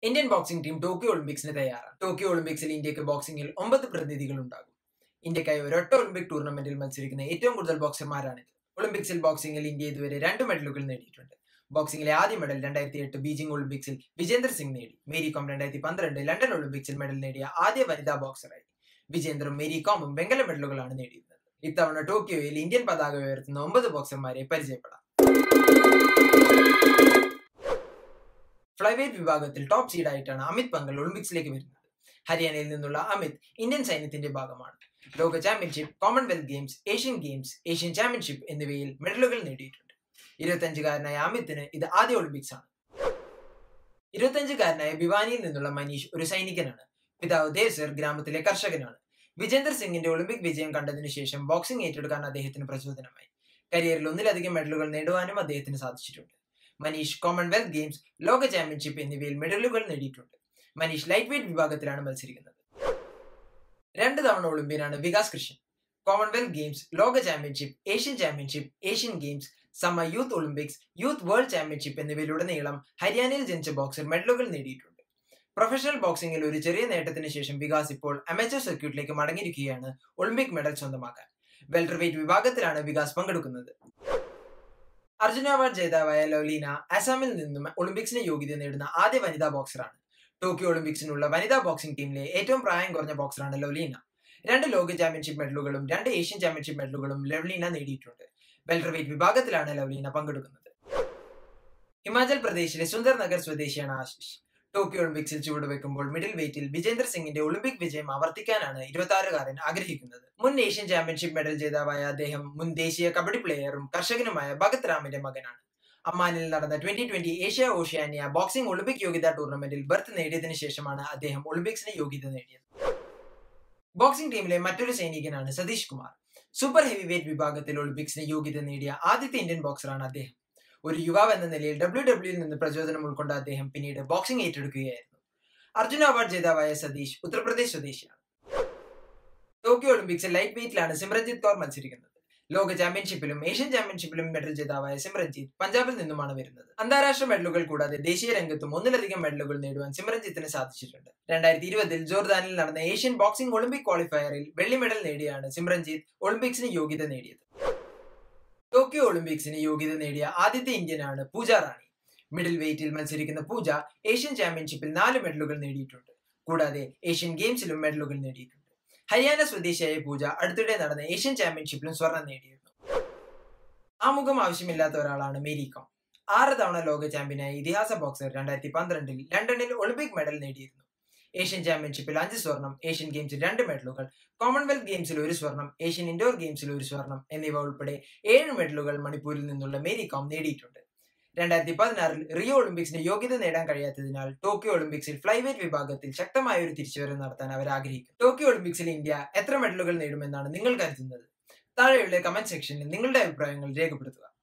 Indian boxing team Tokyo ഒളിമ്പിക്സിന് തയ്യാറാണ് Tokyo ഒളിമ്പിക്സിൽ ഇന്ത്യക്ക് ബോക്സിംഗിൽ ഒമ്പത് പ്രതിനിധികൾ ഉണ്ടാകും ഇന്ത്യക്കായി ഒരൊറ്റ ഒളിമ്പിക് ടൂർണമെന്റിൽ മത്സരിക്കുന്ന ഏറ്റവും കൂടുതൽ ബോക്സർമാരാണിത് ഒളിമ്പിക്സിൽ ബോക്സിംഗിൽ ഇന്ത്യ ഇതുവരെ രണ്ട് മെഡലുകൾ നേടിയിട്ടുണ്ട് ബോക്സിംഗിലെ ആദ്യ മെഡൽ രണ്ടായിരത്തി എട്ട് ബീജിംഗ് ഒളിമ്പിക്സിൽ വിജേന്ദർ സിംഗ് നേടി മേരി കോം രണ്ടായിരത്തി പന്ത്രണ്ട് ലണ്ടൻ ഒളിമ്പിക്സിൽ മെഡൽ നേടിയ ആദ്യ വനിതാ ബോക്സറായി വിജേന്ദറും മേരി കോമും വെങ്കല മെഡലുകളാണ് നേടിയിരുന്നത് ഇത്തവണ ടോക്കിയോയിൽ ഇന്ത്യൻ പതാക ഉയർത്തുന്ന ഒമ്പത് ബോക്സർമാരെ പരിചയപ്പെടാം ഫ്ലൈവെയ്റ്റ് വിഭാഗത്തിൽ ടോപ്പ് സീഡായിട്ടാണ് അമിത് പങ്കൽ ഒളിമ്പിക്സിലേക്ക് വരുന്നത് ഹരിയാനയിൽ നിന്നുള്ള അമിത് ഇന്ത്യൻ സൈന്യത്തിന്റെ ഭാഗമാണ് ലോക championship Commonwealth Games Asian Games Asian championship എന്നിവയിൽ മെഡലുകൾ നേടിയിട്ടുണ്ട് ഇരുപത്തഞ്ചുകാരനായ അമിത്തിന് ഇത് ആദ്യ ഒളിമ്പിക്സ് ആണ് ഇരുപത്തഞ്ചുകാരനായ ഭിവാനിയിൽ നിന്നുള്ള മനീഷ് ഒരു സൈനികനാണ് പിതാവ് ദേവ്സർ ഗ്രാമത്തിലെ കർഷകനാണ് വിജേന്ദർ സിംഗിന്റെ ഒളിമ്പിക് വിജയം കണ്ടതിനു ശേഷം ബോക്സിംഗ് ഏറ്റെടുക്കാൻ അദ്ദേഹത്തിന് പ്രചോദനമായി കരിയറിൽ ഒന്നിലധികം മെഡലുകൾ നേടുവാനും അദ്ദേഹത്തിന് സാധിച്ചിട്ടുണ്ട് മനീഷ് കോമൺവെൽത്ത് ഗെയിംസ് ലോക ചാമ്പ്യൻഷിപ്പ് എന്നിവയിൽ മെഡലുകൾ നേടിയിട്ടുണ്ട് മനീഷ് ലൈറ്റ് വെയ്റ്റ് വിഭാഗത്തിലാണ് മത്സരിക്കുന്നത് രണ്ട് തവണ ഒളിമ്പ്യനാണ് വികാസ് കൃഷ്ണൻ കോമൺവെൽത്ത് ഗെയിംസ് ലോക championship Asian championship Asian Games സമ youth Olympics youth world championship എന്നിവയിലുടനീളം ഹരിയാനയിൽ ജനിച്ച ബോക്സർ മെഡലുകൾ നേടിയിട്ടുണ്ട് പ്രൊഫഷണൽ ബോക്സിംഗിൽ ഒരു ചെറിയ നേട്ടത്തിന് ശേഷം വികാസ് ഇപ്പോൾ അമേച്ചർ സർക്യൂട്ടിലേക്ക് മടങ്ങിയിരിക്കുകയാണ് ഒളിമ്പിക് മെഡൽ സ്വന്തമാക്കാൻ വെൽറ്റർ വെയ്റ്റ് വിഭാഗത്തിലാണ് വികാസ് പങ്കെടുക്കുന്നത് അർജുന അവാർഡ് ജേതാവായ ലൗലീന അസാമിൽ നിന്നും ഒളിമ്പിക്സിന് യോഗ്യത നേടുന്ന ആദ്യ വനിതാ ബോക്സറാണ് ടോക്കിയോ ഒളിമ്പിക്സിനുള്ള വനിതാ ബോക്സിംഗ് ടീമിലെ ഏറ്റവും പ്രായം കുറഞ്ഞ ബോക്സറാണ് ലൗലീന രണ്ട് ലോക ചാമ്പ്യൻഷിപ്പ് മെഡലുകളും രണ്ട് ഏഷ്യൻ ചാമ്പ്യൻഷിപ്പ് മെഡലുകളും ലവ്ലീന നേടിയിട്ടുണ്ട് വെൽറ്റർ വെയ്റ്റ് വിഭാഗത്തിലാണ് ലവ്ലീന പങ്കെടുക്കുന്നത് ഹിമാചൽ പ്രദേശിലെ സുന്ദർ നഗർ സ്വദേശിയാണ് ആശിഷ് ടോക്കിയോ ഒളിമ്പിക്സിൽ ചുവടുവെക്കുമ്പോൾ മിഡിൽ വെയ്റ്റിൽ വിജേന്ദർ സിംഗിന്റെ ഒളിമ്പിക് വിജയം ആവർത്തിക്കാനാണ് ഇരുപത്തിയാറുകാരൻ ആഗ്രഹിക്കുന്നത് മുൻ ഏഷ്യൻ ചാമ്പ്യൻഷിപ്പ് മെഡൽ ജേതാവായ അദ്ദേഹം മുൻ ദേശീയ കബഡി പ്ലെയറും കർഷകനുമായ ഭഗത് റാമിന്റെ മകനാണ് അമ്മാനിൽ നടന്ന twenty twenty Asia Oceania boxing Olympic യോഗ്യതാ ടൂർണമെന്റിൽ ബർത്ത് നേടിയതിനു ശേഷമാണ് അദ്ദേഹം ഒളിമ്പിക്സിന് യോഗ്യത നേടിയത് ബോക്സിംഗ് ടീമിലെ മറ്റൊരു സൈനികനാണ് Satish Kumar super heavy weight വിഭാഗത്തിൽ ഒളിമ്പിക്സിന് യോഗ്യത നേടിയ ആദ്യത്തെ ഇന്ത്യൻ ബോക്സറാണ് അദ്ദേഹം ഒരു യുവാവ് എന്ന നിലയിൽ ഡബ്ല്യു ഡബ്ല്യുയിൽ നിന്ന് പ്രചോദനം ഉൾക്കൊണ്ട അദ്ദേഹം പിന്നീട് ബോക്സിംഗ് ഏറ്റെടുക്കുകയായിരുന്നു അർജുന അവാർഡ് ജേതാവായ സതീഷ് ഉത്തർപ്രദേശ് സ്വദേശിയാണ് ടോക്കിയോ ഒളിമ്പിക്സിൽ ലൈറ്റ് വെയ്റ്റിലാണ് സിമ്രൻജിത്ത് കൗർ മത്സരിക്കുന്നത് ലോക ചാമ്പ്യൻഷിപ്പിലും ഏഷ്യൻ ചാമ്പ്യൻഷിപ്പിലും മെഡൽ ജേതാവായ സിമ്രൻജിത്ത് പഞ്ചാബിൽ നിന്നുമാണ് വരുന്നത് അന്താരാഷ്ട്ര മെഡലുകൾ കൂടാതെ ദേശീയ രംഗത്തും ഒന്നിലധികം മെഡലുകൾ നേടുവാൻ സിമ്രൻജിത്തിന് സാധിച്ചിട്ടുണ്ട് രണ്ടായിരത്തി ഇരുപതിൽ ജോർദാനിൽ നടന്ന ഏഷ്യൻ ബോക്സിംഗ് ഒളിമ്പിക് ക്വാളിഫയറിൽ വെള്ളി മെഡൽ നേടിയാണ് സിമ്രൻജിത്ത് ഒളിമ്പിക്സിന് യോഗ്യത നേടിയത് ടോക്കിയോ ഒളിമ്പിക്സിന് യോഗ്യത നേടിയ ആദ്യത്തെ ഇന്ത്യനാണ് പൂജ റാണി മിഡിൽ വെയ്റ്റിൽ മത്സരിക്കുന്ന പൂജ ഏഷ്യൻ ചാമ്പ്യൻഷിപ്പിൽ നാല് മെഡലുകൾ നേടിയിട്ടുണ്ട് കൂടാതെ ഏഷ്യൻ ഗെയിംസിലും മെഡലുകൾ നേടിയിട്ടുണ്ട് ഹരിയാന സ്വദേശിയായ പൂജ അടുത്തിടെ നടന്ന ഏഷ്യൻ ചാമ്പ്യൻഷിപ്പിലും സ്വർണം നേടിയിരുന്നു ആമുഖം ആവശ്യമില്ലാത്ത ഒരാളാണ് മേരി കോം ആറ് തവണ ലോക ചാമ്പ്യനായ ഇതിഹാസ ബോക്സർ രണ്ടായിരത്തി പന്ത്രണ്ടിൽ ലണ്ടനിൽ ഒളിമ്പിക് മെഡൽ നേടിയിരുന്നു ഏഷ്യൻ ചാമ്പ്യൻഷിപ്പിൽ അഞ്ച് സ്വർണം ഏഷ്യൻ ഗെയിംസിൽ രണ്ട് മെഡലുകൾ കോമൺവെൽത്ത് ഗെയിംസിൽ ഒരു സ്വർണം ഏഷ്യൻ ഇൻഡോർ ഗെയിംസിൽ ഒരു സ്വർണം എന്നിവ ഉൾപ്പെടെ ഏഴ് മെഡലുകൾ മണിപ്പൂരിൽ നിന്നുള്ള മേരി കോം നേടിയിട്ടുണ്ട് രണ്ടായിരത്തി പതിനാറിൽ റിയോ ഒളിമ്പിക്സിന് യോഗ്യത നേടാൻ കഴിയാത്തതിനാൽ ടോക്കിയോ ഒളിമ്പിക്സിൽ ഫ്ലൈവെയ്റ്റ് വിഭാഗത്തിൽ ശക്തമായ ഒരു തിരിച്ചുവരവ് നടത്താൻ അവർ ആഗ്രഹിക്കും ടോക്കിയോ ഒളിമ്പിക്സിൽ ഇന്ത്യ എത്ര മെഡലുകൾ നേടുമെന്നാണ് നിങ്ങൾ കരുതുന്നത് താഴെയുള്ള കമന്റ് സെക്ഷനിൽ നിങ്ങളുടെ അഭിപ്രായങ്ങൾ രേഖപ്പെടുത്തുക